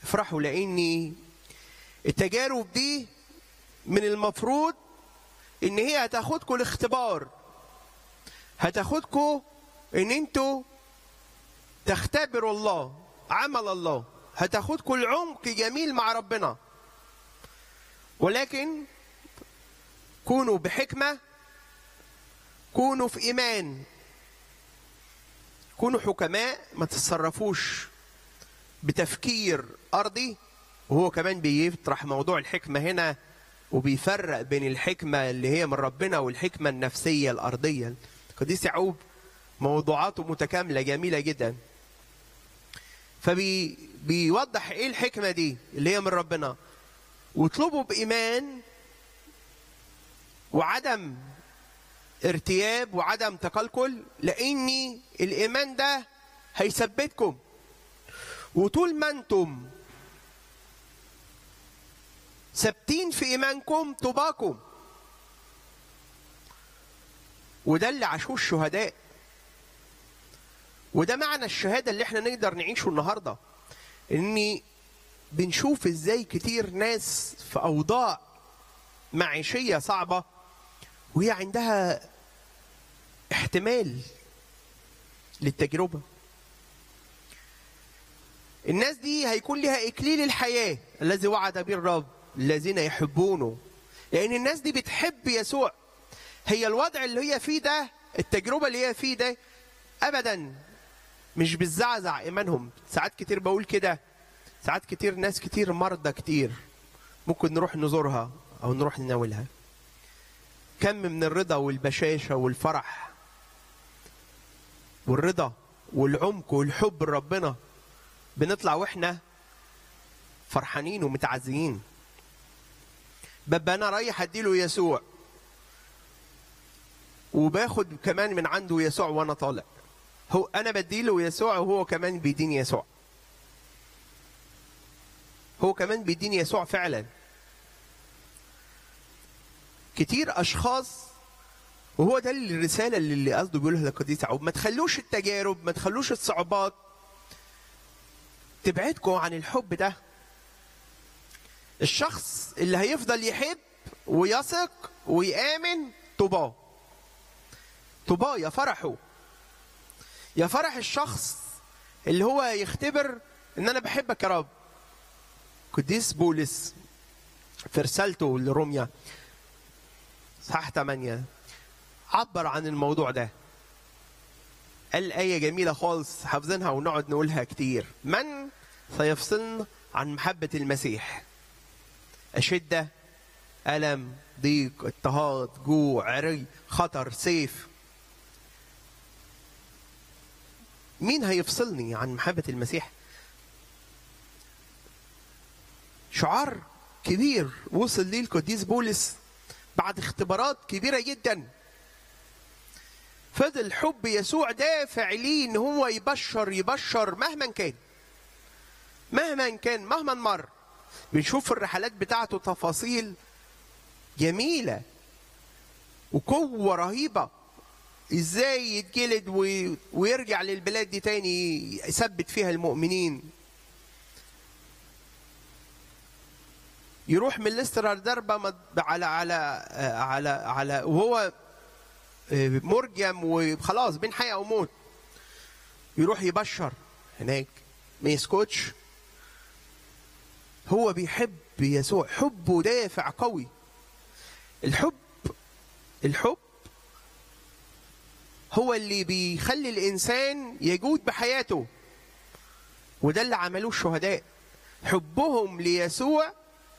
افرحوا لاني التجارب دي من المفروض ان هي هتاخدكم الاختبار هتاخدكم ان انتوا تختبروا الله عمل الله هتاخدكم العمق جميل مع ربنا ولكن كونوا بحكمة كونوا في إيمان كونوا حكماء ما تتصرفوش بتفكير أرضي وهو كمان بيطرح موضوع الحكمة هنا وبيفرق بين الحكمة اللي هي من ربنا والحكمة النفسية الأرضية قديس يعقوب موضوعاته متكاملة جميلة جدا فبيوضح ايه الحكمة دي اللي هي من ربنا واطلبوا بإيمان وعدم ارتياب وعدم تقلقل لأني الإيمان ده هيثبتكم وطول ما انتم ثابتين في إيمانكم طباكم وده اللي عاشوه الشهداء وده معنى الشهاده اللي احنا نقدر نعيشه النهارده اني بنشوف ازاي كتير ناس في اوضاع معيشيه صعبه وهي عندها احتمال للتجربه الناس دي هيكون لها اكليل الحياه الذي وعد به الرب الذين يحبونه لان الناس دي بتحب يسوع هي الوضع اللي هي فيه ده التجربه اللي هي فيه ده ابدا مش بتزعزع ايمانهم ساعات كتير بقول كده ساعات كتير ناس كتير مرضى كتير ممكن نروح نزورها او نروح نناولها كم من الرضا والبشاشه والفرح والرضا والعمق والحب لربنا بنطلع واحنا فرحانين ومتعزيين ببقى انا رايح اديله يسوع وباخد كمان من عنده يسوع وانا طالع هو انا بديله يسوع وهو كمان بيديني يسوع هو كمان بيديني يسوع فعلا كتير اشخاص وهو ده الرساله اللي اللي قصده بيقولها للقديس يعقوب ما تخلوش التجارب ما تخلوش الصعوبات تبعدكم عن الحب ده الشخص اللي هيفضل يحب ويثق ويامن طوباه طوباه يا فرحه يا فرح الشخص اللي هو يختبر ان انا بحبك يا رب قديس بولس في رسالته لروميا صح 8 عبر عن الموضوع ده قال آية جميلة خالص حافظينها ونقعد نقولها كتير من سيفصلنا عن محبة المسيح أشدة ألم ضيق اضطهاد جوع عري خطر سيف مين هيفصلني عن محبة المسيح شعار كبير وصل ليه القديس بولس بعد اختبارات كبيرة جدا فضل حب يسوع دافع ليه ان هو يبشر يبشر مهما كان مهما كان مهما مر بنشوف في الرحلات بتاعته تفاصيل جميلة وقوة رهيبة ازاي يتجلد وي- ويرجع للبلاد دي تاني يثبت فيها المؤمنين يروح من ليستر دربة مد- على على على على وهو مرجم وخلاص بين حياة أو موت يروح يبشر هناك ما يسكتش هو بيحب يسوع حبه دافع قوي الحب الحب هو اللي بيخلي الإنسان يجود بحياته وده اللي عملوه الشهداء حبهم ليسوع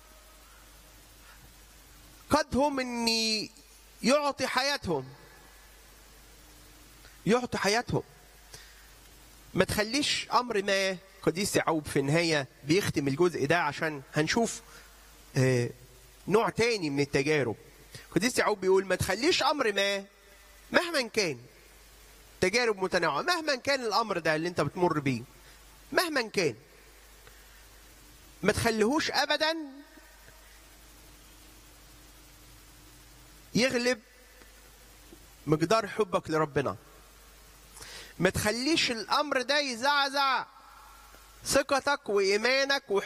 قدهم ان يعطي حياتهم يعطي حياتهم ما تخليش امر ما قديس يعقوب في النهايه بيختم الجزء ده عشان هنشوف آه، نوع تاني من التجارب قديس يعقوب بيقول ما تخليش امر ما مهما كان تجارب متنوعه مهما كان الامر ده اللي انت بتمر بيه مهما كان ما تخليهوش ابدا يغلب مقدار حبك لربنا ما تخليش الامر ده يزعزع ثقتك وايمانك وحب